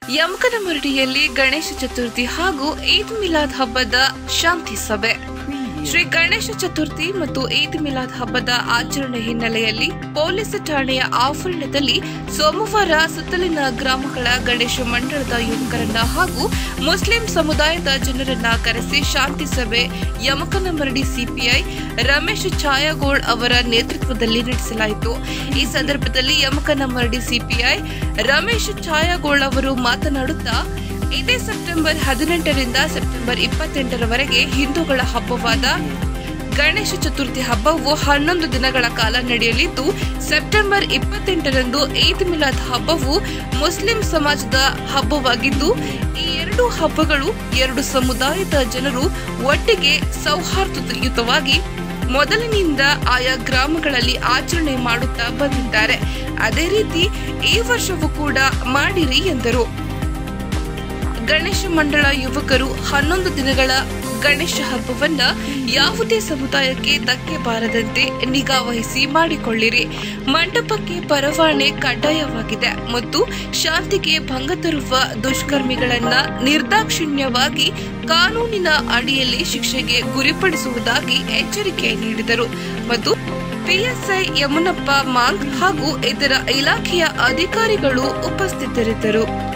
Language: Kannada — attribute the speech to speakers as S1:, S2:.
S1: ಯಮಕನಮರಡಿಯಲ್ಲಿ ಗಣೇಶ ಚತುರ್ಥಿ ಹಾಗೂ ಈದ್ ಮಿಲಾದ್ ಹಬ್ಬದ ಶಾಂತಿ ಸಭೆ ಶ್ರೀ ಗಣೇಶ ಚತುರ್ಥಿ ಮತ್ತು ಈದ್ ಮಿಲಾದ್ ಹಬ್ಬದ ಆಚರಣೆ ಹಿನ್ನೆಲೆಯಲ್ಲಿ ಪೊಲೀಸ್ ಠಾಣೆಯ ಆವರಣದಲ್ಲಿ ಸೋಮವಾರ ಸುತ್ತಲಿನ ಗ್ರಾಮಗಳ ಗಣೇಶ ಮಂಡಳದ ಯುವಕರನ್ನ ಹಾಗೂ ಮುಸ್ಲಿಂ ಸಮುದಾಯದ ಜನರನ್ನ ಕರೆಸಿ ಶಾಂತಿ ಸಭೆ ಯಮಕನಮರಡಿ ಸಿಪಿಐ ರಮೇಶ್ ಛಾಯಾಗೋಳ್ ಅವರ ನೇತೃತ್ವದಲ್ಲಿ ನಡೆಸಲಾಯಿತು ಈ ಸಂದರ್ಭದಲ್ಲಿ ಯಮಕನಮರಡಿ ಸಿಪಿಐ ರಮೇಶ್ ಛಾಯಾಗೋಳ್ ಅವರು ಮಾತನಾಡುತ್ತಾ ಇದೇ ಸೆಪ್ಟೆಂಬರ್ ಹದಿನೆಂಟರಿಂದ ಸೆಪ್ಟೆಂಬರ್ ಇಪ್ಪತ್ತೆಂಟರವರೆಗೆ ಹಿಂದೂಗಳ ಹಬ್ಬವಾದ ಗಣೇಶ ಚತುರ್ಥಿ ಹಬ್ಬವು ಹನ್ನೊಂದು ದಿನಗಳ ಕಾಲ ನಡೆಯಲಿದ್ದು ಸೆಪ್ಟೆಂಬರ್ ಇಪ್ಪತ್ತೆಂಟರಂದು ಈದ್ ಮಿಲಾದ್ ಹಬ್ಬವು ಮುಸ್ಲಿಂ ಸಮಾಜದ ಹಬ್ಬವಾಗಿದ್ದು ಈ ಎರಡು ಹಬ್ಬಗಳು ಎರಡು ಸಮುದಾಯದ ಜನರು ಒಟ್ಟಿಗೆ ಸೌಹಾರ್ದಯುತವಾಗಿ ಮೊದಲಿನಿಂದ ಆಯಾ ಗ್ರಾಮಗಳಲ್ಲಿ ಆಚರಣೆ ಮಾಡುತ್ತಾ ಬಂದಿದ್ದಾರೆ ಅದೇ ರೀತಿ ಈ ವರ್ಷವೂ ಕೂಡ ಮಾಡಿರಿ ಎಂದರು ಗಣೇಶ ಮಂಡಳ ಯುವಕರು ಹನ್ನೊಂದು ದಿನಗಳ ಗಣೇಶ ಹಬ್ಬವನ್ನ ಯಾವುದೇ ಸಮುದಾಯಕ್ಕೆ ಧಕ್ಕೆ ಬಾರದಂತೆ ನಿಗಾ ವಹಿಸಿ ಮಾಡಿಕೊಳ್ಳಿರಿ ಮಂಟಪಕ್ಕೆ ಪರವಾನೆ ಕಡ್ಡಾಯವಾಗಿದೆ ಮತ್ತು ಶಾಂತಿಗೆ ಭಂಗ ತರುವ ದುಷ್ಕರ್ಮಿಗಳನ್ನ ನಿರ್ದಾಕ್ಷಿಣ್ಯವಾಗಿ ಕಾನೂನಿನ ಅಡಿಯಲ್ಲಿ ಶಿಕ್ಷೆಗೆ ಗುರಿಪಡಿಸುವುದಾಗಿ ಎಚ್ಚರಿಕೆ ನೀಡಿದರು ಮತ್ತು ಪಿಎಸ್ಐ ಯಮುನಪ್ಪ ಮಾಂಗ್ ಹಾಗೂ ಇತರ ಇಲಾಖೆಯ ಅಧಿಕಾರಿಗಳು ಉಪಸ್ಥಿತರಿದ್ದರು